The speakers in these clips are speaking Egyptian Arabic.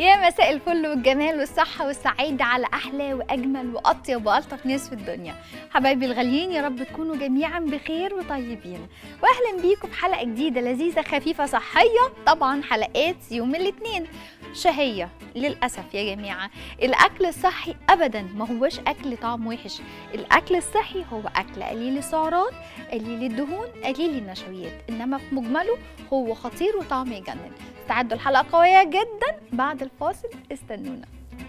يا مساء الفل والجمال والصحة والسعادة على أحلى وأجمل وأطيب وألطف ناس في الدنيا حبايبي الغاليين يا رب تكونوا جميعا بخير وطيبين وأهلا بيكم في حلقة جديدة لذيذة خفيفة صحية طبعا حلقات يوم الاثنين شهية للأسف يا جماعة الأكل الصحي أبدا ما هوش أكل طعم وحش الأكل الصحي هو أكل قليل السعرات قليل الدهون قليل النشويات إنما في مجمله هو خطير وطعمه يجنن استعدوا الحلقة قوية جدا بعد الفاصل استنونا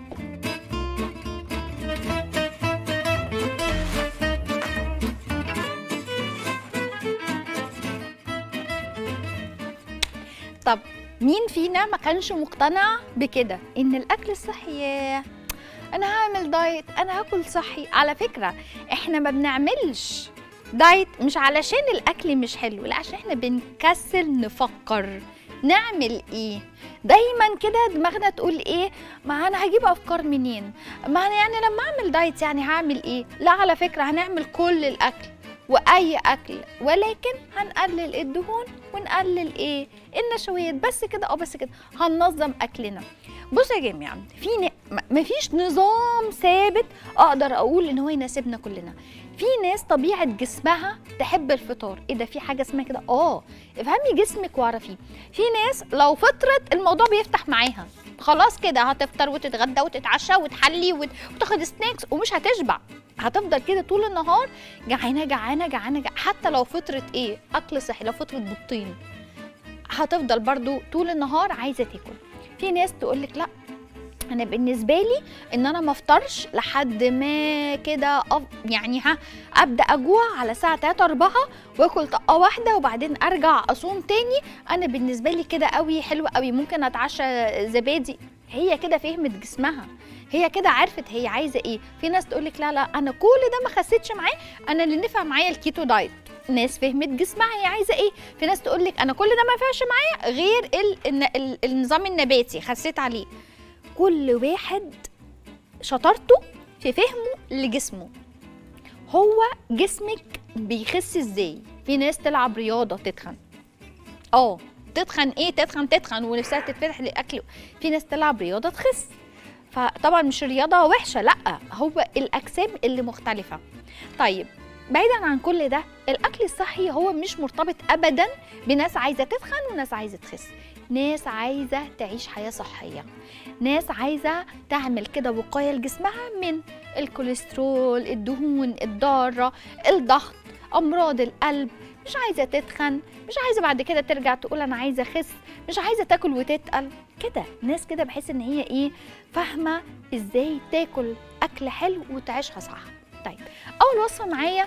طب مين فينا ما كانش مقتنع بكده ان الاكل الصحي ياه انا هعمل دايت انا هاكل صحي على فكره احنا ما بنعملش دايت مش علشان الاكل مش حلو لا عشان احنا بنكسل نفكر نعمل ايه دايما كده دماغنا تقول ايه ما انا هجيب افكار منين ما انا يعني لما اعمل دايت يعني هعمل ايه لا على فكره هنعمل كل الاكل واي اكل ولكن هنقلل الدهون ونقلل ايه النشويات بس كده اه بس كده هننظم اكلنا بصوا يا جماعه في ن... مفيش نظام ثابت اقدر اقول ان هو يناسبنا كلنا في ناس طبيعه جسمها تحب الفطار ايه ده في حاجه اسمها كده اه افهمي جسمك واعرفيه في ناس لو فطرت الموضوع بيفتح معاها خلاص كده هتفطر وتتغدى وتتعشى وتحلي وت... وتاخد سناكس ومش هتشبع هتفضل كده طول النهار جعانه جعانه جعانه جع... حتى لو فطرت ايه اكل صحي لو فطرت بيضتين هتفضل برضو طول النهار عايزه تاكل في ناس تقول لك لا انا بالنسبه لي ان انا ما افطرش لحد ما كده أف... يعني ها ابدا اجوع على الساعه 3 4 واكل طقه واحده وبعدين ارجع اصوم تاني انا بالنسبه لي كده قوي حلو قوي ممكن اتعشى زبادي هي كده فهمت جسمها هي كده عرفت هي عايزه ايه في ناس تقول لك لا لا انا كل ده ما خسيتش معاه انا اللي نفع معايا الكيتو دايت ناس فهمت جسمها هي عايزه ايه في ناس تقول لك انا كل ده ما ينفعش معايا غير ال... ال... النظام النباتي خسيت عليه كل واحد شطارته في فهمه لجسمه هو جسمك بيخس ازاي في ناس تلعب رياضه تتخن اه تتخن ايه تتخن تتخن ونفسها تتفتح للاكل في ناس تلعب رياضه تخس فطبعا مش الرياضه وحشه لا هو الاجسام اللي مختلفه طيب بعيدا عن كل ده الاكل الصحي هو مش مرتبط ابدا بناس عايزه تتخن وناس عايزه تخس ناس عايزه تعيش حياه صحيه ناس عايزه تعمل كده وقايه لجسمها من الكوليسترول الدهون الضاره الضغط امراض القلب مش عايزه تتخن مش عايزه بعد كده ترجع تقول انا عايزه اخس مش عايزه تاكل وتتقل كده ناس كده بحس ان هي ايه فاهمه ازاي تاكل اكل حلو وتعيشها صح طيب اول وصفه معايا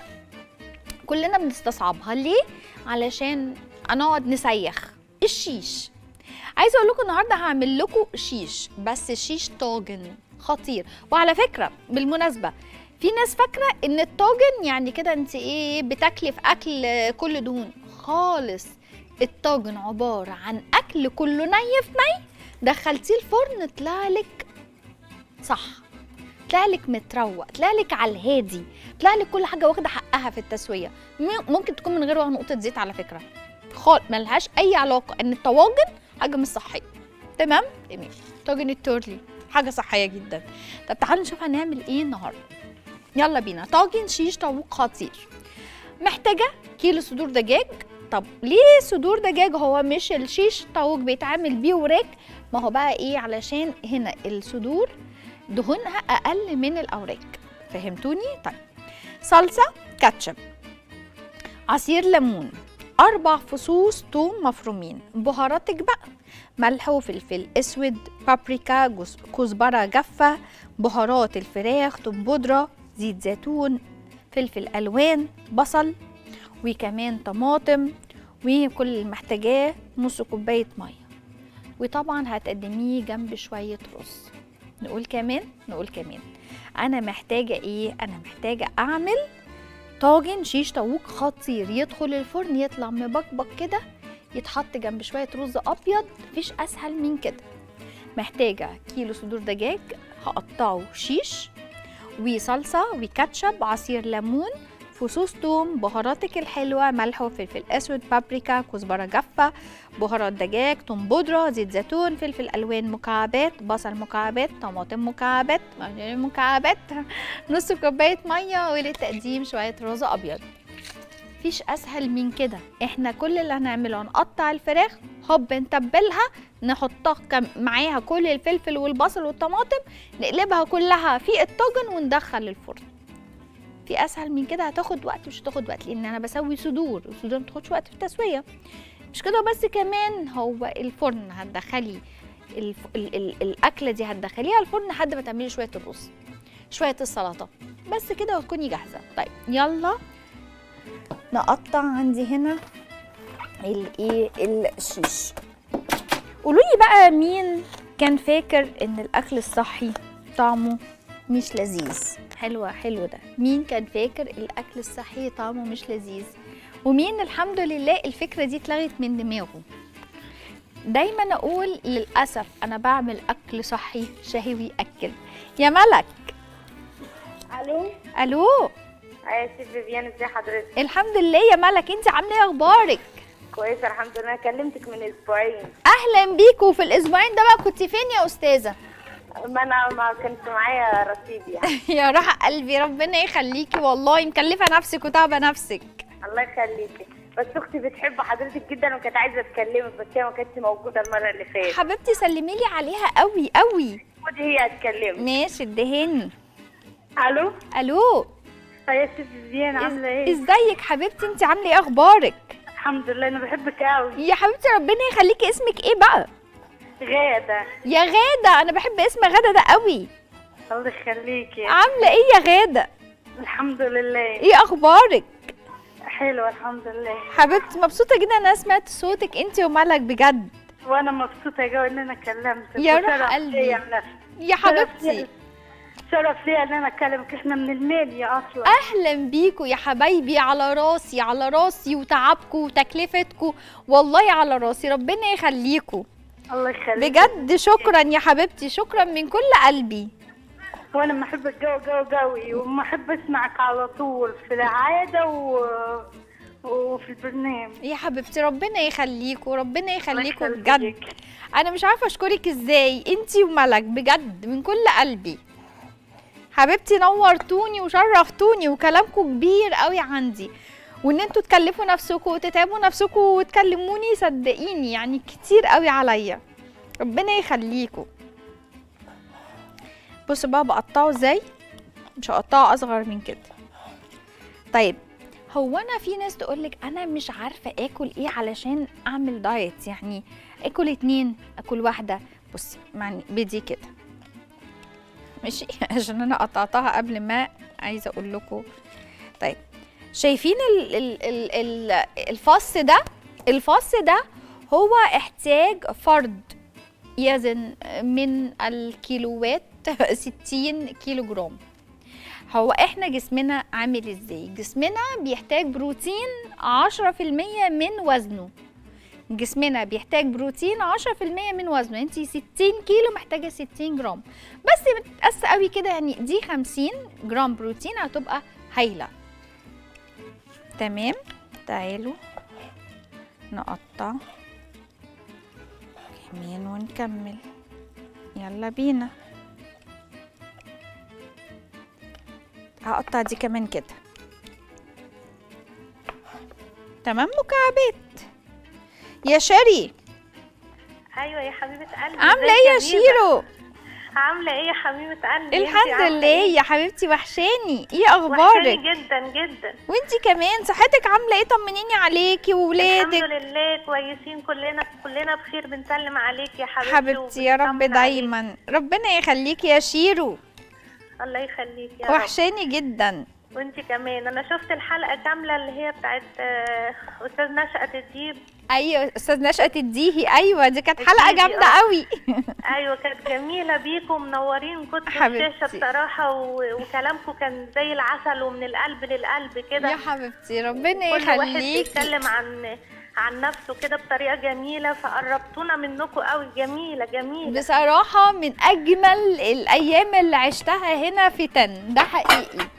كلنا بنستصعبها ليه علشان هنقعد نسيخ الشيش عايزه اقول لكم النهارده هعمل لكم شيش بس شيش طاجن خطير وعلى فكره بالمناسبه في ناس فاكره ان الطاجن يعني كده انت ايه بتاكلي في اكل كله دهون خالص الطاجن عباره عن اكل كله ني في ني دخلتيه الفرن طلع لك صح طلع لك متروق طلع لك على الهادي طلع لك كل حاجه واخده حقها في التسويه ممكن تكون من غير نقطه زيت على فكره خالص ملهاش اي علاقه ان الطواجن حاجه مش صحيه تمام تمام طاجن التورلي حاجه صحيه جدا طب تعالوا نشوف هنعمل ايه النهارده يلا بينا طاجن شيش طاووق خطير محتاجه كيلو صدور دجاج طب ليه صدور دجاج هو مش الشيش طاووق بيتعمل بيه وراك ما هو بقى ايه علشان هنا الصدور دهونها اقل من الاوراق فهمتوني طيب صلصه كاتشب عصير ليمون أربع فصوص توم مفرومين بهاراتك بقى ملح وفلفل أسود بابريكا كزبرة جافة بهارات الفراخ توم بودرة زيت زيتون فلفل ألوان بصل وكمان طماطم وكل اللي محتاجاه نص كوباية مية وطبعا هتقدميه جنب شوية رز نقول كمان نقول كمان أنا محتاجة إيه أنا محتاجة أعمل طاجن شيش طاووق خطير يدخل الفرن يطلع مبكبك كده يتحط جنب شويه رز ابيض مفيش اسهل من كده محتاجه كيلو صدور دجاج هقطعه شيش وصلصه وكاتشب عصير ليمون فصوص توم بهاراتك الحلوه ملح وفلفل اسود بابريكا كزبره جافه بهارات دجاج توم بودره زيت زيتون فلفل الوان مكعبات بصل مكعبات طماطم مكعبات مكعبات نص كوبايه ميه وللتقديم شويه رز ابيض مفيش اسهل من كده احنا كل اللي هنعمله هنقطع الفراخ هوب نتبلها نحطها كم- معاها كل الفلفل والبصل والطماطم نقلبها كلها في الطاجن وندخل الفرن في اسهل من كده هتاخد وقت مش هتاخد وقت لان انا بسوي صدور والصدور ما بتاخدش وقت في التسويه مش كده بس كمان هو الفرن هتدخلي الف... ال... ال... الاكله دي هتدخليها الفرن لحد ما تعملي شويه الرز شويه السلطه بس كده وتكوني جاهزه طيب يلا نقطع عندي هنا الايه الشيش قولوا لي بقى مين كان فاكر ان الاكل الصحي طعمه مش لذيذ حلوة حلو ده مين كان فاكر الاكل الصحي طعمه مش لذيذ ومين الحمد لله الفكرة دي اتلغت من دماغه دايما اقول للاسف انا بعمل اكل صحي شهوي اكل يا ملك الو الو يا سي فيفيان ازي حضرتك الحمد لله يا ملك انت عامله ايه اخبارك كويسه الحمد لله كلمتك من اسبوعين اهلا بيكوا في الاسبوعين ده بقى كنت فين يا استاذه ما انا ما كنت معايا رصيد يعني يا روح قلبي ربنا يخليكي والله مكلفه نفسك وتعبه نفسك الله يخليكي بس اختي بتحب حضرتك جدا وكانت عايزه تكلمك بس هي ما كانتش موجوده المره اللي فاتت حبيبتي سلمي لي عليها قوي قوي خدي هي هتكلمك ماشي ادهني الو الو يا سي فيفيان عامله ايه ازيك حبيبتي انت عامله ايه اخبارك الحمد لله انا بحبك قوي يا حبيبتي ربنا يخليكي اسمك ايه بقى غاده يا غاده انا بحب اسم غاده ده قوي الله يخليكي عامله ايه يا غاده الحمد لله ايه اخبارك حلوه الحمد لله حبيبتي مبسوطه جدا ان انا سمعت صوتك انت وملك بجد وانا مبسوطه قوي ان انا كلمتك يا روح وشرف قلبي. ليا بنفسي. يا حبيبتي شرف ليا ان انا اكلمك احنا من المالية اصلا اهلا بيكوا يا حبايبي على راسي على راسي وتعبكوا وتكلفتكوا والله على راسي ربنا يخليكوا الله يخليك بجد شكرا يا حبيبتي شكرا من كل قلبي وانا ما احب الجو جو قوي وما احب اسمعك على طول في العاده و... وفي البرنامج يا حبيبتي ربنا يخليكوا ربنا الله يخليكوا يخليك. بجد انا مش عارفه اشكرك ازاي انتي وملك بجد من كل قلبي حبيبتي نورتوني وشرفتوني وكلامكم كبير قوي عندي وان انتوا تكلفوا نفسكم وتتعبوا نفسكم وتكلموني صدقيني يعني كتير قوي عليا ربنا يخليكوا بصوا بقى بقطعه ازاي مش هقطعه اصغر من كده طيب هو انا في ناس تقولك انا مش عارفه اكل ايه علشان اعمل دايت يعني اكل اتنين اكل واحده بصي معني بدي كده ماشي عشان انا قطعتها قبل ما عايزه اقول لكم طيب شايفين ال ال ال ال الفص ده الفص ده هو احتاج فرد يزن من الكيلوات 60 كيلو جرام هو احنا جسمنا عامل ازاي جسمنا بيحتاج بروتين 10% من وزنه جسمنا بيحتاج بروتين 10% من وزنه انت 60 كيلو محتاجه 60 جرام بس بتقاس قوي كده يعني دي 50 جرام بروتين هتبقى هايله تمام تعالوا نقطع كمان ونكمل يلا بينا هقطع دي كمان كده تمام مكعبات يا شري ايوه يا حبيبه قلبي عامله ازيك ايه يا بيضة؟ شيرو عامله ايه يا حبيبه قلبي انتي الحمد عاملة لله إيه؟ يا حبيبتي وحشاني ايه وحشاني اخبارك جدا جدا وانتي كمان صحتك عامله ايه طمنيني عليكي الحمد وولادك لله كويسين كلنا كلنا بخير بنسلم عليك يا حبيبتي حبيبتي يا رب وبنطمن عليك. دايما ربنا يخليكي يا شيرو الله يخليك يا رب وحشاني جدا وانت كمان انا شفت الحلقه كامله اللي هي بتاعت آه، استاذ نشأة الديب ايوه استاذ نشأة الديهي ايوه دي كانت حلقه الديهي، جامده آه. قوي ايوه كانت جميله بيكم منورين كنتوا حبيبتي. الشاشه بصراحه و- وكلامكم كان زي العسل ومن القلب للقلب كده يا حبيبتي ربنا كل واحد يخليكي بيتكلم عن عن نفسه كده بطريقه جميله فقربتونا منكم قوي جميله جميله بصراحة من أجمل الأيام اللي عشتها هنا في تن ده حقيقي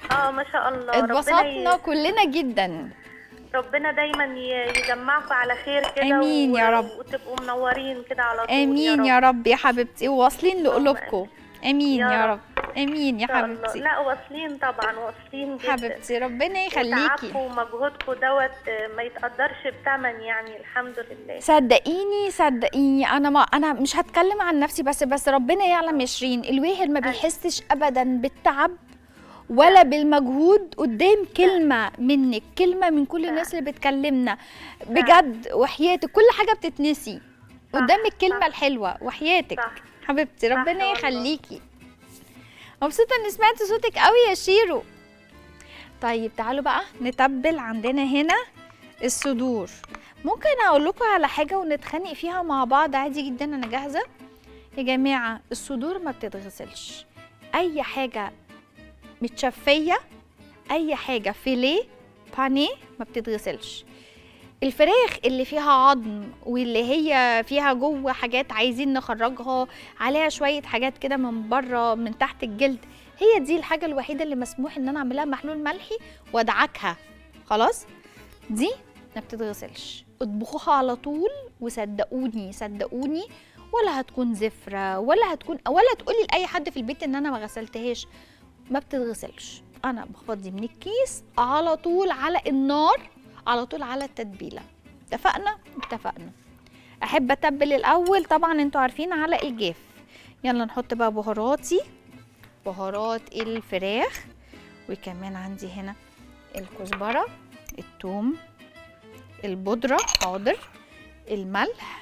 اه ما شاء الله ربنا اتبسطنا ي... كلنا جدا ربنا دايما ي- يجمعكم على خير كده آمين يا رب. وتبقوا منورين كده على طول امين يا رب يا حبيبتي وواصلين لقلوبكم امين يا يا رب. رب امين يا إن شاء الله. حبيبتي لا واصلين طبعا واصلين جدا حبيبتي ربنا يخليكي وتعبكم ومجهودكم دوت ما يتقدرش بثمن يعني الحمد لله صدقيني صدقيني انا ما انا مش هتكلم عن نفسي بس بس ربنا يعلم يا شيرين الواحد ما بيحسش ابدا بالتعب ولا بالمجهود قدام كلمه منك كلمه من كل الناس اللي بتكلمنا بجد وحياتك كل حاجه بتتنسي قدام الكلمه صح. الحلوه وحياتك صح حبيبتي صح ربنا والله. يخليكي مبسوطه اني سمعت صوتك قوي يا شيرو طيب تعالوا بقى نتبل عندنا هنا الصدور ممكن اقول لكم على حاجه ونتخانق فيها مع بعض عادي جدا انا جاهزه يا جماعه الصدور ما بتتغسلش اي حاجه متشفيه اي حاجه فيليه بانيه ما بتتغسلش الفراخ اللي فيها عظم واللي هي فيها جوه حاجات عايزين نخرجها عليها شويه حاجات كده من بره من تحت الجلد هي دي الحاجه الوحيده اللي مسموح ان انا اعملها محلول ملحي وادعكها خلاص دي ما بتتغسلش اطبخوها على طول وصدقوني صدقوني ولا هتكون زفره ولا هتكون ولا تقولي لاي حد في البيت ان انا ما غسلتهاش ما بتتغسلش انا بفضي من الكيس على طول على النار على طول على التتبيله اتفقنا اتفقنا احب اتبل الاول طبعا انتوا عارفين على الجاف يلا نحط بقى بهاراتي بهارات الفراخ وكمان عندي هنا الكزبره الثوم البودره حاضر الملح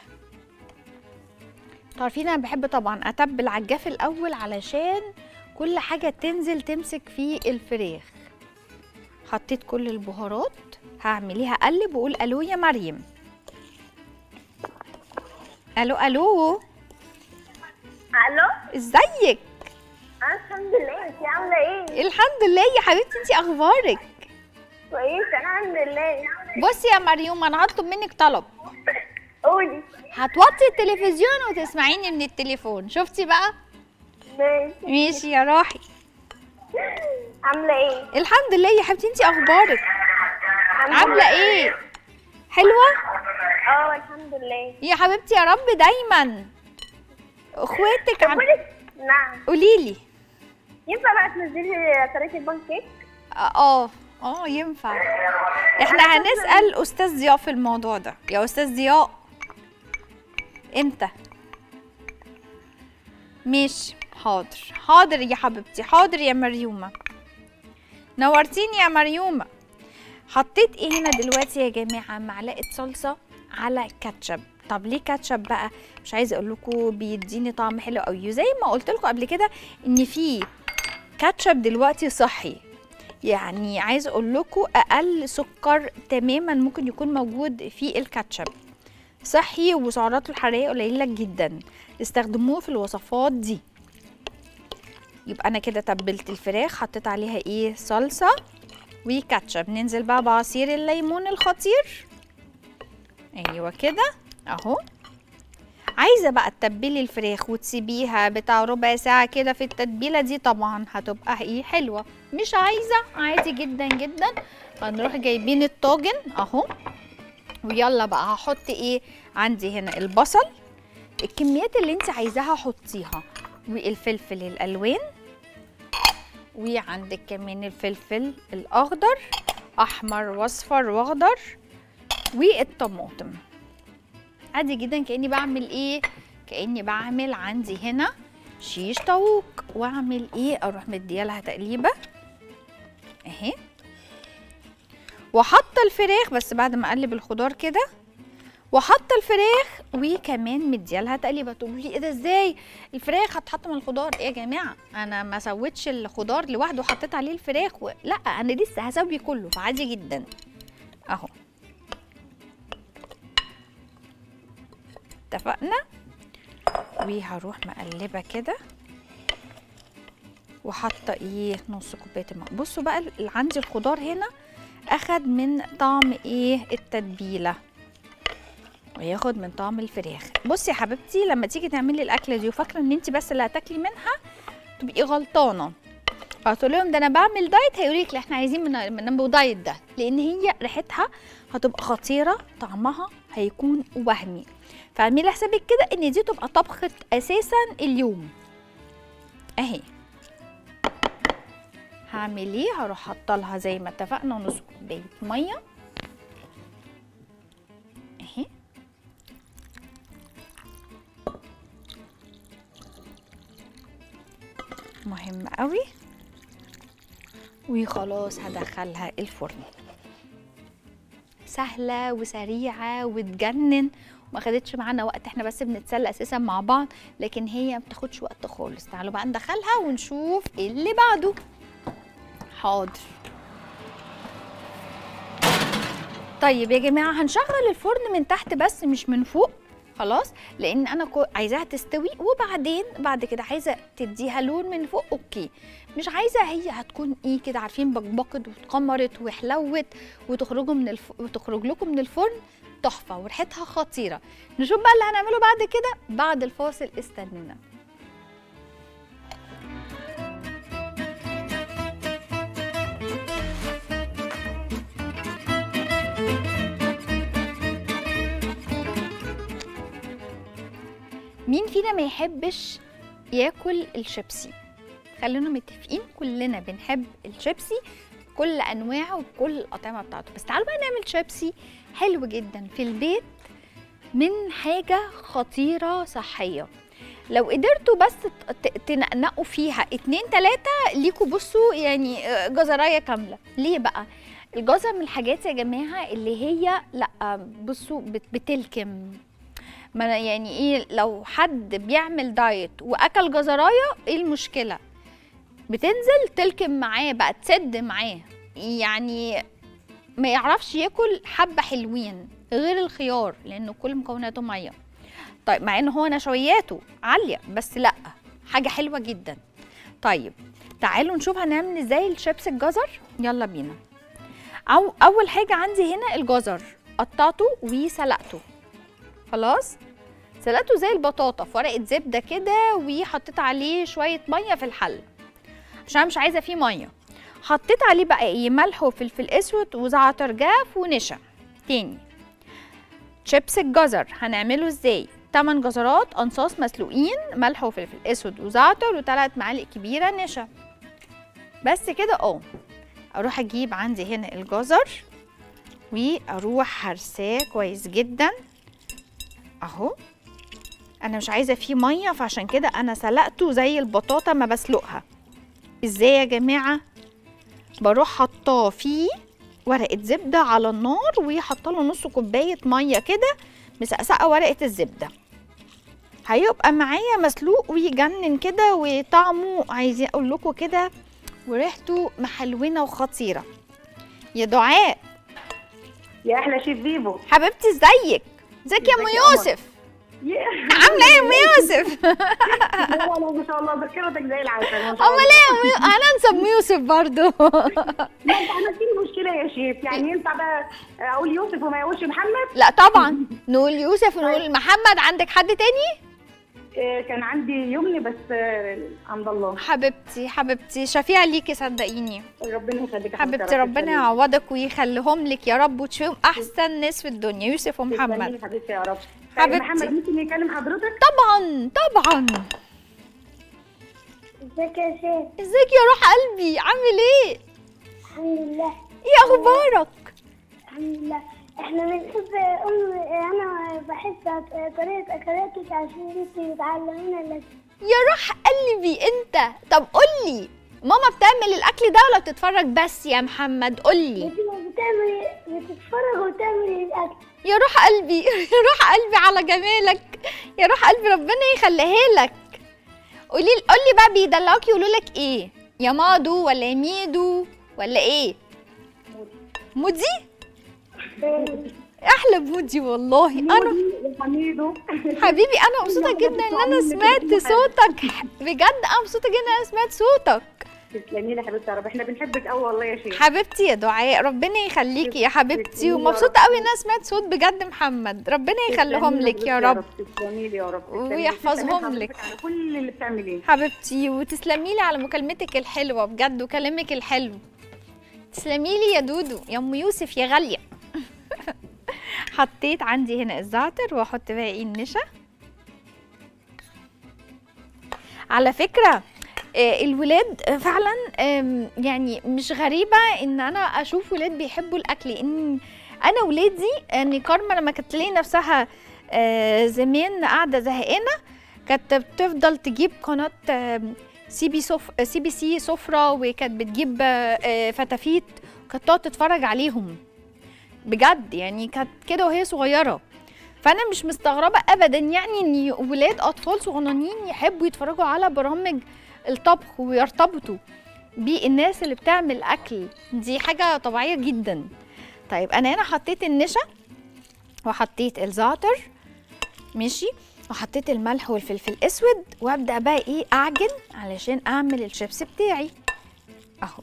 عارفين انا بحب طبعا اتبل على الجاف الاول علشان كل حاجه تنزل تمسك في الفراخ حطيت كل البهارات هعمليها اقلب واقول الو يا مريم الو الو الو ازيك الحمد لله انت عامله ايه الحمد لله يا حبيبتي انتي اخبارك كويسه الحمد لله بصي يا مريم انا هطلب منك طلب قولي هتوطي التلفزيون وتسمعيني من التليفون شفتي بقى ماشي ماشي يا روحي عامله ايه الحمد لله يا حبيبتي انتي اخبارك عامله ايه حلوه اه الحمد لله يا حبيبتي يا رب دايما اخواتك عم... نعم قولي لي ينفع بقى تنزلي طريقه البان كيك اه اه ينفع احنا هنسال استاذ ضياء في الموضوع ده يا استاذ ضياء امتى ماشي حاضر حاضر يا حبيبتي حاضر يا مريومه نورتيني يا مريومه حطيت ايه هنا دلوقتي يا جماعه معلقه صلصه على كاتشب طب ليه كاتشب بقى مش عايزه اقول لكم بيديني طعم حلو قوي زي ما قلت لكم قبل كده ان في كاتشب دلوقتي صحي يعني عايز اقول لكم اقل سكر تماما ممكن يكون موجود في الكاتشب صحي وسعراته الحراريه قليله جدا استخدموه في الوصفات دي يبقى انا كده تبلت الفراخ حطيت عليها ايه صلصه وكاتشب ننزل بقى بعصير الليمون الخطير ايوه كده اهو عايزه بقى تتبلي الفراخ وتسيبيها بتاع ربع ساعه كده في التتبيله دي طبعا هتبقى ايه حلوه مش عايزه عادي جدا جدا هنروح جايبين الطاجن اهو ويلا بقى هحط ايه عندي هنا البصل الكميات اللي انت عايزاها حطيها والفلفل الالوان وعندك كمان الفلفل الاخضر احمر واصفر واخضر والطماطم عادي جدا كاني بعمل ايه كاني بعمل عندي هنا شيش طاووق واعمل ايه اروح مديالها تقليبه اهي وحاطه الفراخ بس بعد ما اقلب الخضار كده وحاطه الفراخ وكمان مديالها تقليبه تقولوا لي ايه ده ازاي الفراخ هتحط من الخضار ايه يا جماعه انا ما سويتش الخضار لوحده وحطيت عليه الفراخ و... لا انا لسه هسوي كله فعادي جدا اهو اتفقنا وهروح مقلبه كده وحاطه ايه نص كوبايه الماء بصوا بقى اللي عندي الخضار هنا اخد من طعم ايه التتبيله وياخد من طعم الفراخ بصي يا حبيبتي لما تيجي تعملي الاكله دي وفاكره ان انت بس اللي هتاكلي منها تبقي غلطانه فهتقول لهم ده انا بعمل دايت هيقولوا لك لا احنا عايزين من من دايت ده لان هي ريحتها هتبقى خطيره طعمها هيكون وهمي فاعملي حسابك كده ان دي تبقى طبخه اساسا اليوم اهي هعمل ايه هروح حاطه لها زي ما اتفقنا نص كوبايه ميه اهي مهم قوي وخلاص هدخلها الفرن سهله وسريعه وتجنن وما خدتش معانا وقت احنا بس بنتسلى اساسا مع بعض لكن هي ما بتاخدش وقت خالص تعالوا بقى ندخلها ونشوف ايه اللي بعده حاضر طيب يا جماعه هنشغل الفرن من تحت بس مش من فوق خلاص لان انا كو- عايزاها تستوي وبعدين بعد كده عايزه تديها لون من فوق اوكي مش عايزه هي هتكون ايه كده عارفين بقبقت واتقمرت وحلوت وتخرجوا من الف... وتخرج لكم من الفرن تحفه وريحتها خطيره نشوف بقى اللي هنعمله بعد كده بعد الفاصل استنونا مين فينا ما يحبش ياكل الشيبسي خلينا متفقين كلنا بنحب الشيبسي كل انواعه وكل الاطعمه بتاعته بس تعالوا بقى نعمل شيبسي حلو جدا في البيت من حاجه خطيره صحيه لو قدرتوا بس ت- ت- تنقنقوا فيها اتنين تلاتة ليكوا بصوا يعني آه، جزرايه كامله ليه بقى الجزر من الحاجات يا جماعه اللي هي لا بصوا بت- بتلكم ما أنا يعني ايه لو حد بيعمل دايت واكل جزرايه ايه المشكله بتنزل تلكم معاه بقى تسد معاه يعني ما يعرفش ياكل حبه حلوين غير الخيار لانه كل مكوناته ميه طيب مع ان هو نشوياته عاليه بس لا حاجه حلوه جدا طيب تعالوا نشوف هنعمل ازاي الشيبس الجزر يلا بينا أو اول حاجه عندي هنا الجزر قطعته وسلقته خلاص سلقته زي البطاطا في ورقه زبده كده وحطيت عليه شويه ميه في الحله عشان أنا مش عايزه فيه ميه حطيت عليه بقى ايه ملح وفلفل اسود وزعتر جاف ونشا تاني شيبس الجزر هنعمله ازاي 8 جزرات انصاص مسلوقين ملح وفلفل اسود وزعتر وثلاث معالق كبيره نشا بس كده اه اروح اجيب عندي هنا الجزر واروح هرساه كويس جدا اهو انا مش عايزه فيه ميه فعشان كده انا سلقته زي البطاطا ما بسلقها ازاي يا جماعه بروح حطاه فيه ورقه زبده على النار وحاطه له نص كوبايه ميه كده مسقسقه ورقه الزبده هيبقى معايا مسلوق ويجنن كده وطعمه عايزين اقول لكم كده وريحته محلونه وخطيره يا دعاء يا احلى شيف بيبو حبيبتي ازيك ازيك يا ام ازيك يا قمر؟ يوسف عامله ايه يا ام يوسف والله ما شاء الله ذاكرتك زي العسل ما شاء امال الله ايه يا أم يو- انا انسى ام يوسف برضو لا انت عملت لي مشكله يا شيف يعني ينفع بقى اقول يوسف وما يقولش محمد لا طبعا نقول يوسف ونقول محمد عندك حد تاني آه، كان عندي يمني بس آه، عند الله حبيبتي حبيبتي شفيعة ليكي صدقيني ربنا يخليك يا حبيبتي يا رب ربنا تسلمي. يعوضك ويخليهم لك يا رب وتشوفهم احسن ناس في الدنيا يوسف ومحمد تسلمي حبيبتي يا رب حبيبتي. طيب محمد ممكن يكلم حضرتك طبعا طبعا ازيك يا شيخ ازيك يا روح قلبي عامل ايه الحمد لله ايه اخبارك الحمد لله احنا بنحب ام انا بحب طريقه اكلاتك عشان انت بتعلمينا اللي يا روح قلبي انت طب قولي ماما بتعمل الاكل ده ولا بتتفرج بس يا محمد قولي بتعملي بتتفرج وتعملي الاكل يا روح قلبي يا روح قلبي على جمالك يا روح قلبي ربنا يخليها لك قولي قولي بقى بيدلعوك يقولوا لك ايه يا مادو ولا يا ميدو ولا ايه مودي احلى مودي والله انا مودي وحميدو حبيبي انا مبسوطه جدا ان انا سمعت صوتك بجد انا مبسوطه جدا ان انا سمعت صوتك تسلمي لي يا حبيبتي يا رب احنا بنحبك قوي والله يا شيخ حبيبتي يا دعاء ربنا يخليكي يا حبيبتي تسلمي يا ومبسوطه رب. قوي ان انا سمعت صوت بجد محمد ربنا يخليهم تسلمي لي لك يا حبيبتي رب تسلمي لي يا رب تسلمي لي. ويحفظهم تسلمي لك. حضرتك على كل اللي بتعمليه حبيبتي وتسلمي لي على مكالمتك الحلوه بجد وكلامك الحلو تسلمي لي يا دودو يا ام يوسف يا غاليه حطيت عندي هنا الزعتر واحط بقى ايه النشا على فكره آه، الولاد آه، فعلا آم، يعني مش غريبه ان انا اشوف ولاد بيحبوا الاكل ان انا ولادي ان كارما لما كانت تلاقي نفسها آه، زمان قاعده زهقانه كانت بتفضل تجيب قناه آم، سي بي صف سي بي سي سفره وكانت بتجيب آه، آه، فتافيت وكانت تقعد تتفرج عليهم بجد يعني كانت كده وهي صغيره فانا مش مستغربه ابدا يعني ان ولاد اطفال صغننين يحبوا يتفرجوا على برامج الطبخ ويرتبطوا بالناس اللي بتعمل اكل دي حاجه طبيعيه جدا طيب انا هنا حطيت النشا وحطيت الزعتر ماشي وحطيت الملح والفلفل الاسود وابدا بقى ايه اعجن علشان اعمل الشيبس بتاعي اهو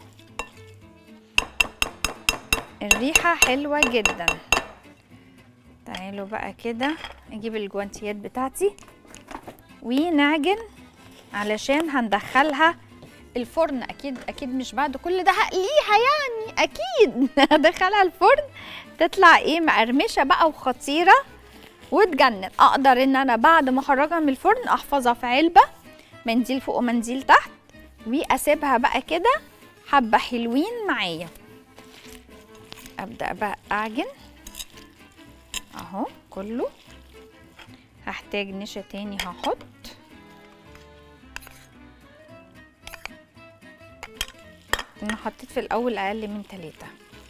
الريحه حلوه جدا تعالوا بقى كده اجيب الجوانتيات بتاعتي ونعجن علشان هندخلها الفرن اكيد اكيد مش بعد كل ده هقليها يعني اكيد هدخلها الفرن تطلع ايه مقرمشه بقى وخطيره وتجنن اقدر ان انا بعد ما اخرجها من الفرن احفظها في علبه منديل فوق ومنديل تحت واسيبها بقى كده حبه حلوين معايا ابدا بقى اعجن اهو كله هحتاج نشا تاني هحط انا حطيت في الاول اقل من تلاتة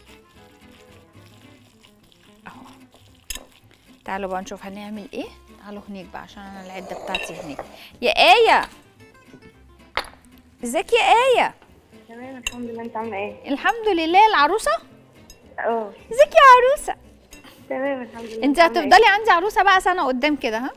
اهو تعالوا بقى نشوف هنعمل ايه تعالوا هناك بقى عشان انا العده بتاعتي هناك يا ايه ازيك يا ايه تمام الحمد لله انت عامله ايه؟ الحمد لله العروسه اه ازيك يا عروسه تمام الحمد لله انت عاملة إيه؟ هتفضلي عندي عروسه بقى سنه قدام كده ها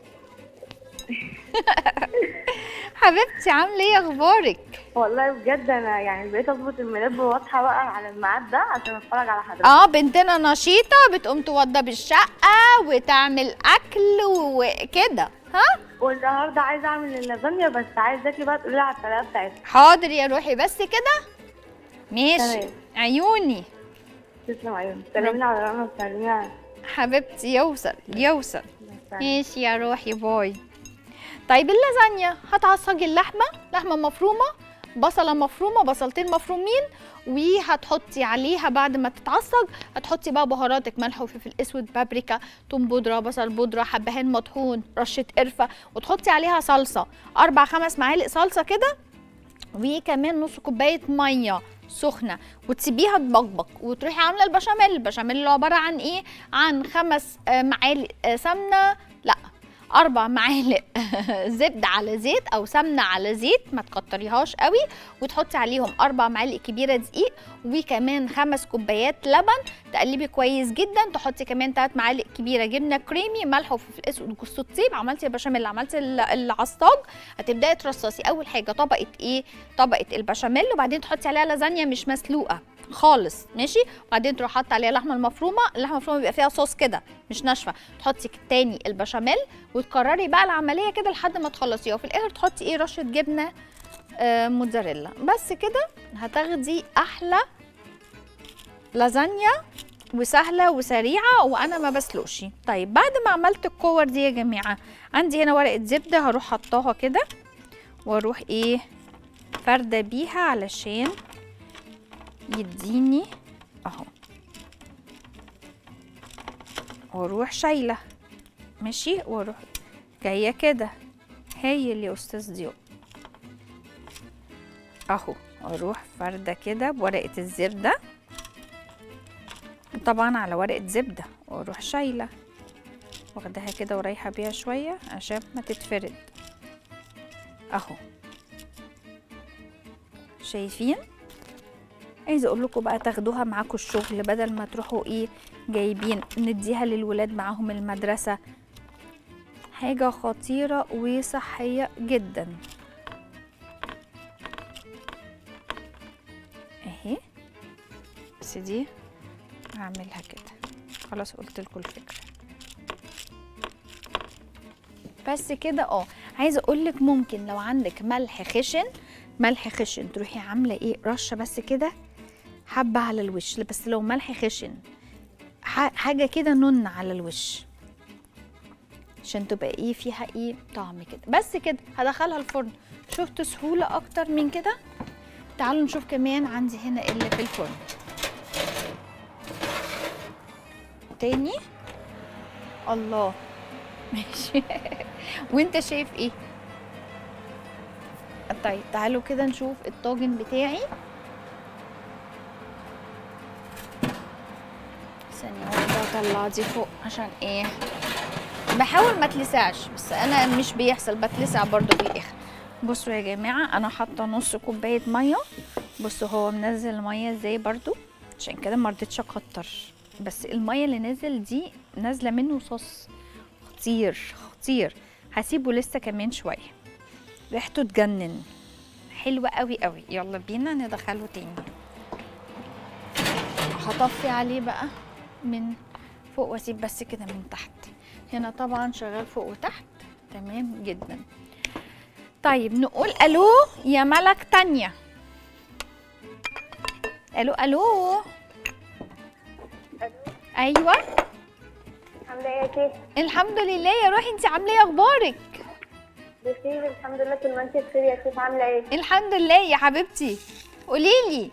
حبيبتي عامله ايه اخبارك والله بجد انا يعني بقيت اظبط المنبه واصحى بقى على الميعاد ده عشان اتفرج على حضرتك اه بنتنا نشيطه بتقوم توضب الشقه وتعمل اكل وكده ها والنهارده عايزه اعمل اللازانيا بس عايزاكي بقى تقولي لي على الطريقه بتاعتها حاضر يا روحي بس كده ماشي تمام. عيوني تسلم عيوني سلمينا على رنا وسلمينا على حبيبتي يوصل يوصل على- ماشي يا روحي باي طيب اللازانيا هتعصجي اللحمه لحمه مفرومه بصله مفرومه بصلتين مفرومين وهتحطي عليها بعد ما تتعصج هتحطي بقى بهاراتك ملح وفلفل اسود بابريكا توم بودره بصل بودره حبهان مطحون رشه قرفه وتحطي عليها صلصه اربع خمس معالق صلصه كده وكمان نص كوبايه ميه سخنه وتسيبيها تبقبق وتروحي عامله البشاميل البشاميل اللي هو عباره عن ايه عن خمس آه، معالق آه، سمنه لا اربع معالق زبده على زيت او سمنه على زيت ما تكتريهاش قوي وتحطي عليهم اربع معالق كبيره دقيق وكمان خمس كوبايات لبن تقلبي كويس جدا تحطي كمان ثلاث معالق كبيره جبنه كريمي ملح وفلفل اسود وجوز الطيب عملتي البشاميل عملتي ال- العصاج هتبداي ترصصي اول حاجه طبقه ايه طبقه البشاميل وبعدين تحطي عليها لازانيا مش مسلوقه خالص ماشي وبعدين تروحي حاطه عليها اللحمه المفرومه اللحمه المفرومه بيبقى فيها صوص كده مش ناشفه تحطي تاني البشاميل وتكرري بقى العمليه كده لحد ما تخلصيها وفي الاخر تحطي ايه رشه جبنه آه موتزاريلا بس كده هتاخدي احلى لازانيا وسهله وسريعه وانا ما بسلقش طيب بعد ما عملت الكور دي يا جماعه عندي هنا ورقه زبده هروح حطاها كده واروح ايه فرده بيها علشان يديني اهو واروح شايله ماشي واروح جايه كده هايل يا استاذ ضياء اهو اروح فرده كده بورقه الزبده طبعا على ورقه زبده واروح شايله واخداها كده ورايحه بيها شويه عشان ما تتفرد اهو شايفين عايزه اقول لكم بقى تاخدوها معاكم الشغل بدل ما تروحوا ايه جايبين نديها للولاد معاهم المدرسه حاجه خطيره وصحيه جدا بس دي هعملها كده خلاص قلت لكم الفكره بس كده اه عايزه اقول لك ممكن لو عندك ملح خشن ملح خشن تروحي عامله ايه رشه بس كده حبه على الوش بس لو ملح خشن ح- حاجه كده نن على الوش عشان تبقى ايه فيها ايه طعم كده بس كده هدخلها الفرن شفتوا سهوله اكتر من كده تعالوا نشوف كمان عندي هنا إيه اللي في الفرن تاني الله ماشي وانت شايف ايه طيب تعالوا كده نشوف الطاجن بتاعي ثانية واحدة اطلع دي فوق عشان ايه بحاول ما تلسعش بس انا مش بيحصل بتلسع برضو في الاخر بصوا يا جماعة انا حاطة نص كوباية مية بصوا هو منزل المية ازاي برضو عشان كده مرضتش اكتر بس المية اللي نزل دي نازلة منه صوص خطير خطير هسيبه لسه كمان شوية ريحته تجنن حلوة قوي قوي يلا بينا ندخله تاني هطفي عليه بقى من فوق واسيب بس كده من تحت هنا طبعا شغال فوق وتحت تمام جدا طيب نقول الو يا ملك تانية الو الو ايوه عاملة ايه يا كيف؟ الحمد لله يا روحي انت عامله ايه اخبارك بخير الحمد لله طول ما انت بخير يا كيف عاملة ايه؟ الحمد لله يا حبيبتي قولي لي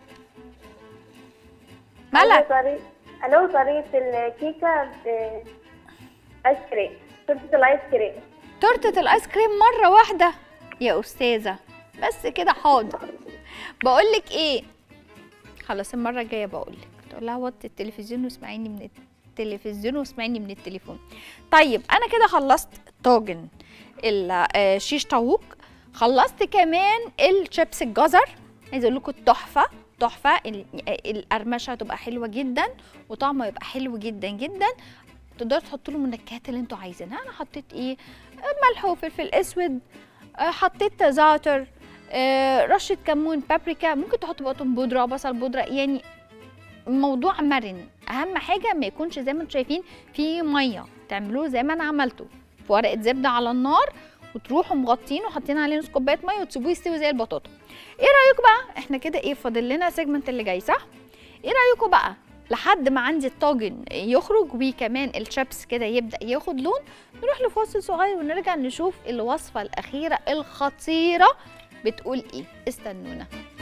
عايزة ملك طريق الو طريقة الكيكة ب ايس كريم تورتة الايس كريم تورته الايس كريم مره واحده يا استاذه بس كده حاضر بقول لك ايه خلاص المره الجايه بقول لك تقول لها وطي التلفزيون واسمعيني من التلفزيون واسمعيني من التليفون طيب انا كده خلصت طاجن الشيش طاووق خلصت كمان الشيبس الجزر عايزه اقول لكم تحفه تحفه ال- القرمشه هتبقى حلوه جدا وطعمه يبقى حلو جدا جدا تقدروا تحطوا له المنكهات اللي انتوا عايزينها انا حطيت ايه ملح وفلفل اسود آه، حطيت زعتر آه، رشه كمون بابريكا ممكن تحطوا بقى بودره بصل بودره يعني موضوع مرن اهم حاجه ما يكونش زي ما انتم شايفين في ميه تعملوه زي ما انا عملته في ورقه زبده على النار وتروحوا مغطين وحاطين عليه نص كوبايه ميه وتسيبوه يستوي زي البطاطا ايه رايكم بقى احنا كده ايه فاضل لنا سيجمنت اللي جاي صح ايه رايكم بقى لحد ما عندي الطاجن يخرج وكمان الشيبس كده يبدا ياخد لون نروح لفاصل صغير ونرجع نشوف الوصفه الاخيره الخطيره بتقول ايه استنونا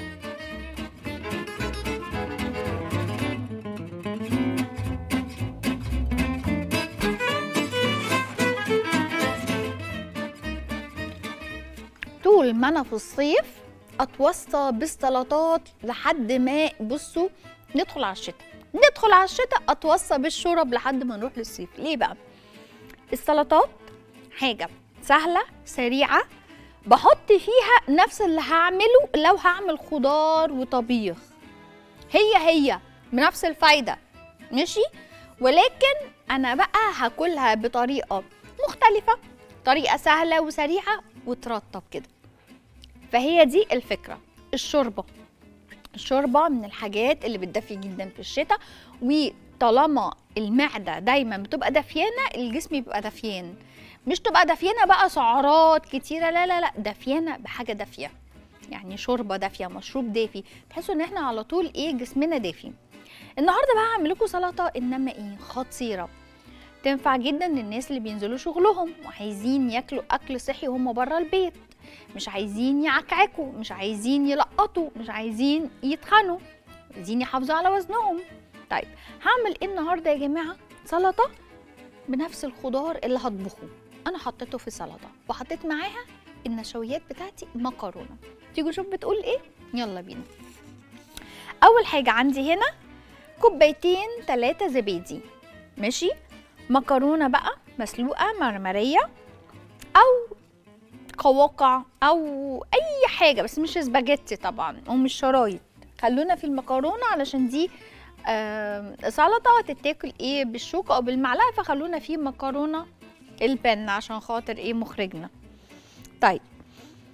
طول ما انا في الصيف اتوصى بالسلطات لحد ما بصوا ندخل على الشتاء ندخل على الشتاء اتوصى بالشرب لحد ما نروح للصيف ليه بقى السلطات حاجه سهله سريعه بحط فيها نفس اللي هعمله لو هعمل خضار وطبيخ هي هي بنفس الفايده ماشي ولكن انا بقى هاكلها بطريقه مختلفه طريقه سهله وسريعه وترطب كده فهي دي الفكره الشوربه الشوربه من الحاجات اللي بتدفي جدا في الشتاء وطالما المعده دايما بتبقى دافيانه الجسم بيبقى دافيان مش تبقى دافيانه بقى سعرات كتيره لا لا لا دافيانه بحاجه دافيه يعني شوربه دافيه مشروب دافي تحسوا ان احنا على طول ايه جسمنا دافي النهارده بقى هعمل لكم سلطه انما ايه خطيره تنفع جدا للناس اللي بينزلوا شغلهم وعايزين ياكلوا اكل صحي وهم بره البيت مش عايزين يعكعكوا مش عايزين يلقطوا مش عايزين يتخنوا عايزين يحافظوا على وزنهم طيب هعمل ايه النهارده يا جماعه سلطه بنفس الخضار اللي هطبخه انا حطيته في سلطه وحطيت معاها النشويات بتاعتي مكرونه تيجوا نشوف بتقول ايه يلا بينا اول حاجه عندي هنا كوبايتين ثلاثه زبادي ماشي مكرونه بقى مسلوقه مرمريه او قواقع او اي حاجه بس مش سباجيتي طبعا ومش شرايط خلونا في المكرونه علشان دي آه سلطه تتاكل ايه بالشوكه او بالمعلقه فخلونا في مكرونه البن عشان خاطر ايه مخرجنا طيب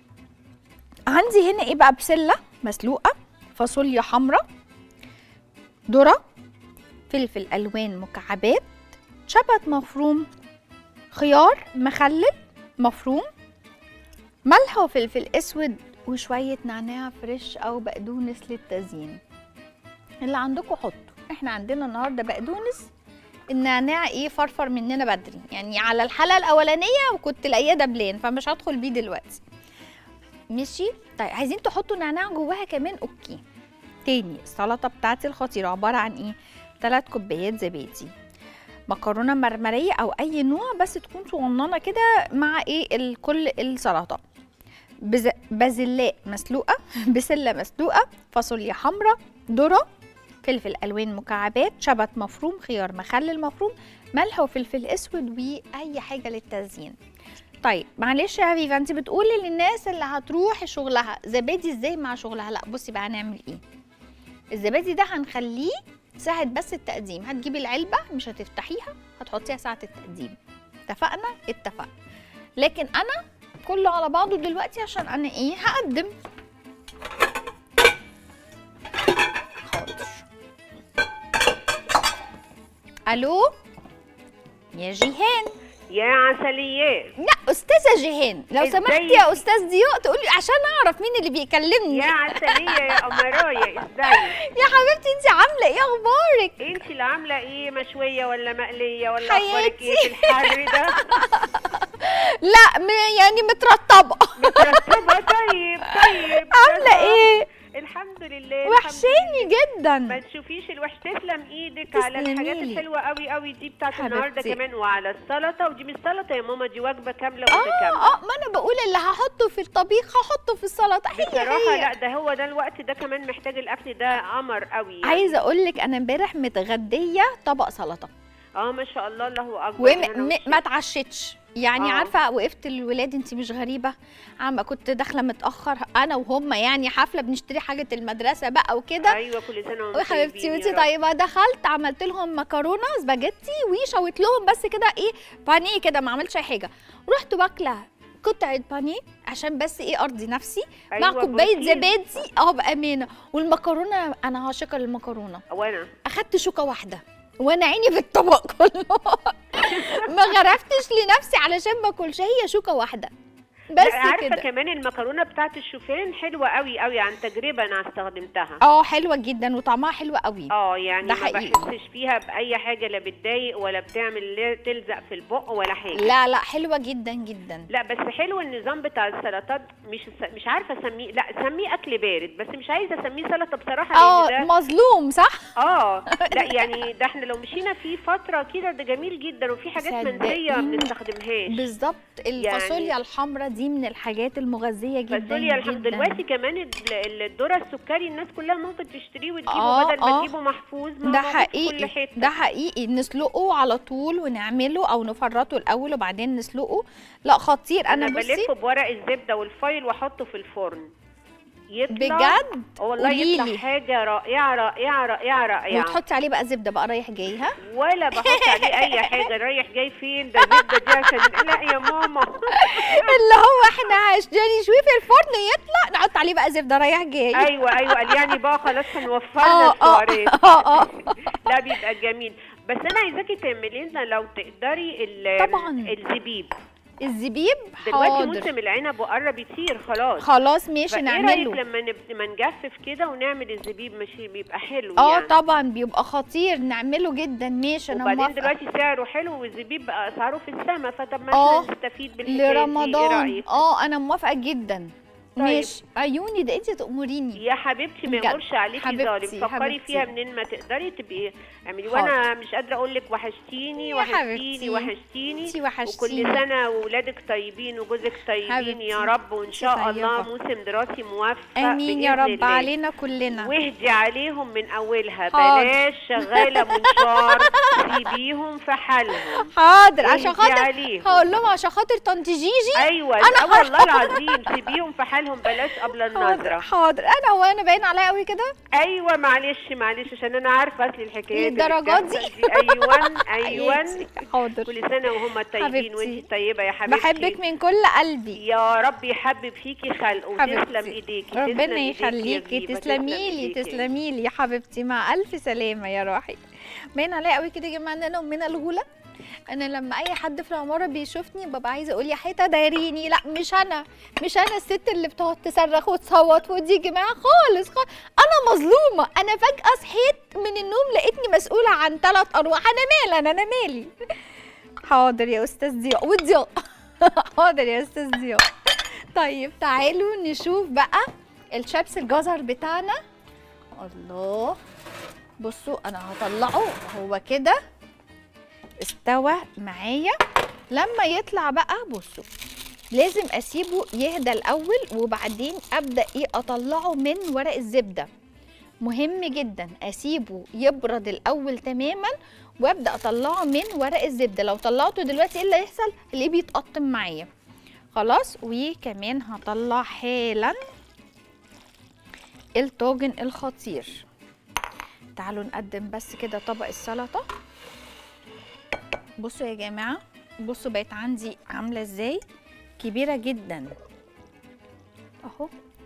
عندي هنا ايه بقى بسله مسلوقه فاصوليا حمراء ذره فلفل الوان مكعبات شبت مفروم خيار مخلل مفروم ملح وفلفل اسود وشويه نعناع فريش او بقدونس للتزيين اللي عندكم حطوا احنا عندنا النهارده بقدونس النعناع ايه فرفر مننا بدري يعني على الحلقه الاولانيه وكنت لاقيه دبلان فمش هدخل بيه دلوقتي ماشي طيب عايزين تحطوا نعناع جواها كمان اوكي تاني السلطه بتاعتي الخطيره عباره عن ايه 3 كوبايات زبادي مكرونه مرمريه او اي نوع بس تكون صغننه كده مع ايه ال- كل السلطه بز... بازلاء مسلوقه بسله مسلوقه فاصوليا حمراء ذره فلفل الوان مكعبات شبت مفروم خيار مخلل مفروم ملح وفلفل اسود واي حاجه للتزيين طيب معلش يا فيفا انت بتقولي للناس اللي هتروح شغلها زبادي ازاي مع شغلها لا بصي بقى هنعمل ايه الزبادي ده هنخليه ساعة بس التقديم هتجيبي العلبة مش هتفتحيها هتحطيها ساعة التقديم اتفقنا اتفقنا لكن انا كله على بعضه دلوقتي عشان انا ايه هقدم حاضر الو يا جيهان يا عسليات لا استاذه جيهان لو ازيك؟ سمحتي يا استاذ ضياء تقولي عشان اعرف مين اللي بيكلمني يا عسلية يا قمراية ازيك يا حبيبتي انت عامله ايه اخبارك انت اللي عاملة ايه مشوية ولا مقلية ولا حياتي. اخبارك ايه في الحر ده لا م- يعني مترطبه مترتبة طيب طيب عامله ده ايه الحمد لله الحمد وحشاني لله. ما جدا تشوفيش الوحش تسلم ايدك على الحاجات تسلميلي. الحلوة قوي قوي دي بتاعت النهارده حبيبتي. كمان وعلى السلطة ودي مش سلطة يا ماما دي وجبة كاملة اه متكاملة اه ما انا بقول اللي هحطه في الطبيخ هحطه في السلطه هي بصراحة هي لا ده هو ده الوقت ده كمان محتاج الاكل ده قمر قوي يعني. عايزه اقول لك انا امبارح متغديه طبق سلطه اه ما شاء الله الله اكبر هنا وما وشفا. اتعشتش يعني آه. عارفه وقفت الولاد انت مش غريبه عم كنت داخله متاخر انا وهم يعني حفله بنشتري حاجه المدرسه بقى وكده ايوه كل سنه وانتم وحبيبتي طيبين وانتي يا رب. طيبه دخلت عملت لهم مكرونه سباجيتي وشويت لهم بس كده ايه بانيه كده ما عملتش اي حاجه رحت واكله قطعه بانيه عشان بس ايه ارضي نفسي مع أيوة، كوبايه بروتين. زبادي اه بامانه والمكرونه انا عاشقه للمكرونه وانا اخدت شوكه واحده وانا عيني في الطبق كله ما غرفتش لنفسي علشان ما اكلش هي شوكه واحده بس لا، عارفه كده كمان المكرونه بتاعت الشوفان حلوه قوي قوي عن تجربه انا استخدمتها اه حلوه جدا وطعمها حلو قوي اه يعني ده ما حقيقي. بحسش فيها باي حاجه لا بتضايق ولا بتعمل لا تلزق في البق ولا حاجه لا لا حلوه جدا جدا لا بس حلو النظام بتاع السلطات مش مش عارفه اسميه لا اسميه اكل بارد بس مش عايزه اسميه سلطه بصراحه اه لان ده مظلوم صح اه لا يعني ده احنا لو مشينا فيه فتره كده ده جميل جدا وفي حاجات منسيه ما صدقيني. بنستخدمهاش بالظبط الفاصوليا يعني- الحمراء دي من الحاجات المغذيه جدا فاصوليا الحمد جدا. دلوقتي كمان ال- ال- الذره السكري الناس كلها ممكن تشتريه وتجيبه آه، بدل ما آه. تجيبه محفوظ ما هو ده موجود في كل حقيقي حته ده حقيقي نسلقه على طول ونعمله او نفرطه الاول وبعدين نسلقه لا خطير انا, انا بصي بلفه بورق الزبده والفايل واحطه في الفرن يطلع بجد آه والله قوليلي. يطلع حاجه رائعه رائعه رائعه رائعه وتحطي عليه بقى زبده بقى رايح جاي ها ولا بحط عليه اي حاجه رايح جاي فين ده زبده دي عشان لا يا ماما اللي هو احنا عشان نشويه في الفرن يطلع نحط عليه بقى زبده رايح جاي ايوه ايوه قال يعني بقى خلاص هنوفر لنا اه اه السعرات اه اه لا بيبقى جميل بس انا عايزاكي تعملي لنا لو تقدري ال- طبعاً. الزبيب الزبيب دلوقتي حاضر موسم العنب وقرب يطير خلاص خلاص ماشي فايه رايك نعمله لما نب- ما نجفف كده ونعمل الزبيب مش بيبقى حلو اه يعني طبعا بيبقى خطير نعمله جدا ماشي انا وبعدين موافقه دلوقتي سعره حلو والزبيب بقى اسعاره في السما فطب ما آه. احنا نستفيد بالحكايه دي ايه لرمضان رايك اه انا موافقه جدا طيب. ماشي عيوني ده انت تأمريني يا حبيبتي ما بجد. يقولش عليكي حبيبتي، ظالم فكري حبيبتي. فيها منين ما تقدري تبقي اعملي وانا مش قادره اقول لك وحشتيني يا وحشتيني حبيبتي. وحشتيني انتي وكل وحشتيني سنه واولادك طيبين وجوزك طيبين حبيبتي. يا رب وان شاء طيبة. الله موسم دراسي موفق امين يا بإذن رب الله. علينا كلنا واهدي عليهم من اولها حاضر. بلاش شغاله منشار سيبيهم في حالهم حاضر عشان اهدي خاطر عليهم. هقول لهم عشان خاطر طنط جيجي ايوه أنا أنا والله العظيم سيبيهم في حالهم لهم بلاش قبل حاضر النظره حاضر انا هو انا باين عليا قوي كده ايوه معلش معلش عشان انا عارفه اصل الحكايات للدرجة اللي دي؟ بتحصل ايوه ايوه حياتي. حاضر كل سنه وهم طيبين حبيبتي. وانت طيبه يا حبيبتي بحبك من كل قلبي يا رب يحبب فيكي خلقه وتسلم حبيبتي ايديكي تسلم ربنا إيديكي يا يخليكي زيبة، تسلمي لي إيديكي. تسلمي لي يا حبيبتي مع الف سلامه يا روحي باين عليا قوي كده يا جماعه ان انا من الغوله انا لما اي حد في العماره بيشوفني ببقى عايزه اقول يا حيطه دايريني لا مش انا مش انا الست اللي بتقعد تصرخ وتصوت ودي يا جماعه خالص, خالص انا مظلومه انا فجاه صحيت من النوم لقيتني مسؤوله عن ثلاث ارواح انا مالي انا انا مالي حاضر يا استاذ ضياء وضياء حاضر يا استاذ ضياء طيب تعالوا نشوف بقى الشيبس الجزر بتاعنا الله بصوا انا هطلعه هو كده استوى معايا لما يطلع بقى بصوا لازم اسيبه يهدى الاول وبعدين ابدا ايه اطلعه من ورق الزبده مهم جدا اسيبه يبرد الاول تماما وابدا اطلعه من ورق الزبده لو طلعته دلوقتي ايه اللي هيحصل اللي بيتقطم معايا خلاص وكمان هطلع حالا الطاجن الخطير تعالوا نقدم بس كده طبق السلطه بصوا يا جماعه بصوا بقت عندي عامله ازاي كبيره جدا اهو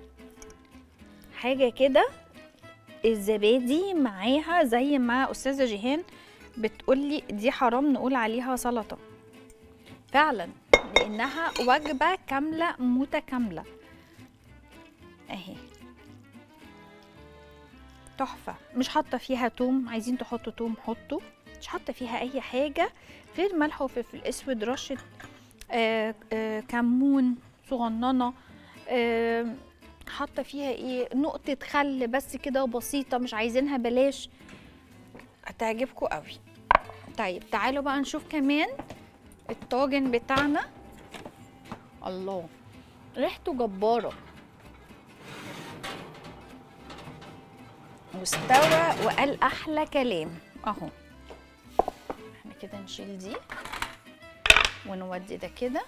حاجه كده الزبادي معاها زي ما استاذه جيهان بتقولي دي حرام نقول عليها سلطه فعلا لانها وجبه كامله متكامله اهي تحفه مش حاطه فيها توم عايزين تحطوا توم حطوا مش حاطه فيها اي حاجه غير ملح وفلفل اسود رشه آه آه كمون صغننه آه حاطه فيها ايه نقطه خل بس كده بسيطه مش عايزينها بلاش هتعجبكم قوي طيب تعالوا بقى نشوف كمان الطاجن بتاعنا الله ريحته جباره واستوى وقال احلى كلام اهو احنا كده نشيل دي ونودي ده كده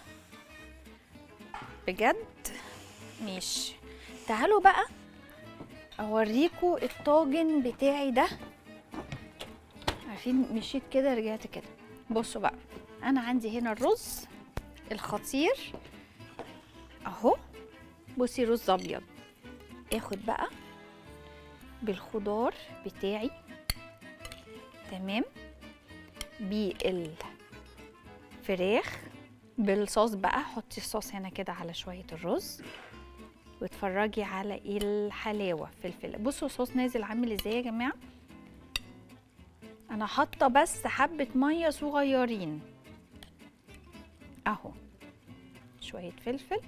بجد ماشي تعالوا بقى اوريكم الطاجن بتاعي ده عارفين مشيت كده رجعت كده بصوا بقى انا عندي هنا الرز الخطير اهو بصي رز ابيض اخد بقى بالخضار بتاعي تمام بالفراخ بالصوص بقى حطي الصوص هنا كده على شويه الرز واتفرجي على ايه الحلاوه في الفل بصوا الصوص نازل عامل ازاي يا جماعه انا حاطه بس حبه ميه صغيرين اهو شويه فلفل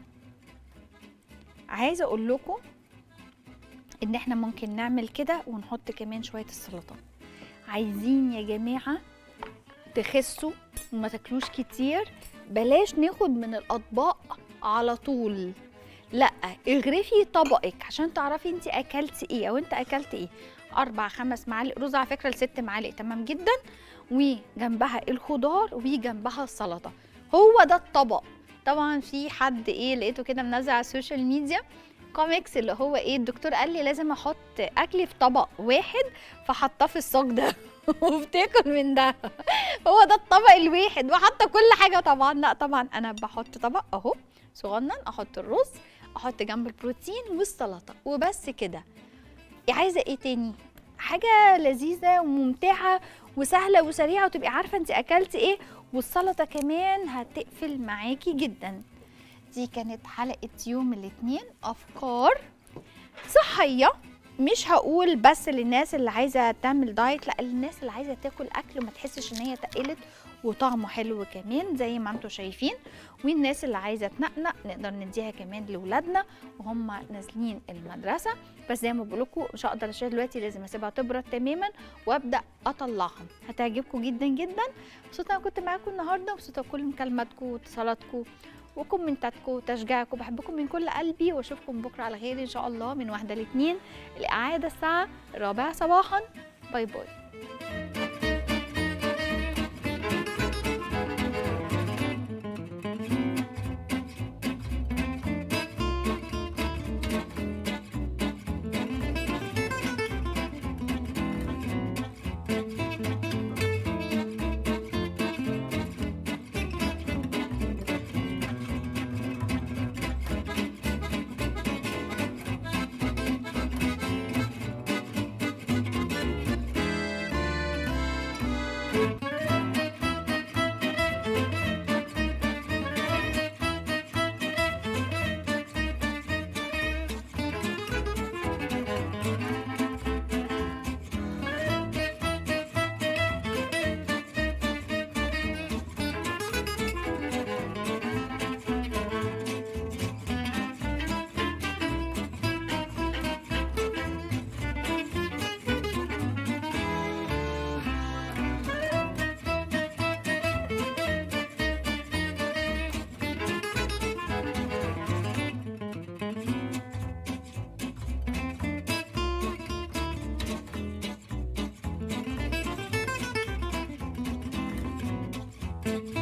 عايزه اقول لكم ان احنا ممكن نعمل كده ونحط كمان شويه السلطه عايزين يا جماعه تخسوا وما تاكلوش كتير بلاش ناخد من الاطباق على طول لا اغرفي طبقك عشان تعرفي انت اكلتي ايه او انت اكلت ايه اربع خمس معالق رز على فكره لست معالق تمام جدا وجنبها الخضار وجنبها السلطه هو ده الطبق طبعا في حد ايه لقيته كده منزل على السوشيال ميديا كوميكس اللي هو ايه الدكتور قال لي لازم احط اكلي في طبق واحد فحطاه في الصاج ده وبتاكل من ده هو ده الطبق الواحد وحاطه كل حاجه طبعا لا طبعا انا بحط طبق اهو صغنن احط الرز احط جنب البروتين والسلطه وبس كده عايزه ايه تاني حاجه لذيذه وممتعه وسهله وسريعه وتبقي عارفه انت اكلتي ايه والسلطه كمان هتقفل معاكي جدا دي كانت حلقه يوم الاثنين افكار صحيه مش هقول بس للناس اللي عايزه تعمل دايت لا للناس اللي عايزه تاكل اكل وما تحسش ان هي تقلت وطعمه حلو كمان زي ما انتم شايفين والناس اللي عايزه تنقنق نقدر نديها كمان لاولادنا وهم نازلين المدرسه بس زي ما بقول لكم مش هقدر اشيلها دلوقتي لازم اسيبها تبرد تماما وابدا اطلعها هتعجبكم جدا جدا مبسوطه انا كنت معاكم النهارده مبسوطه بكل مكالماتكم واتصالاتكم وكومنتاتكم وتشجيعكم بحبكم من كل قلبي واشوفكم بكره على خير ان شاء الله من واحده لاثنين الاعاده الساعه الرابعه صباحا باي باي السلامه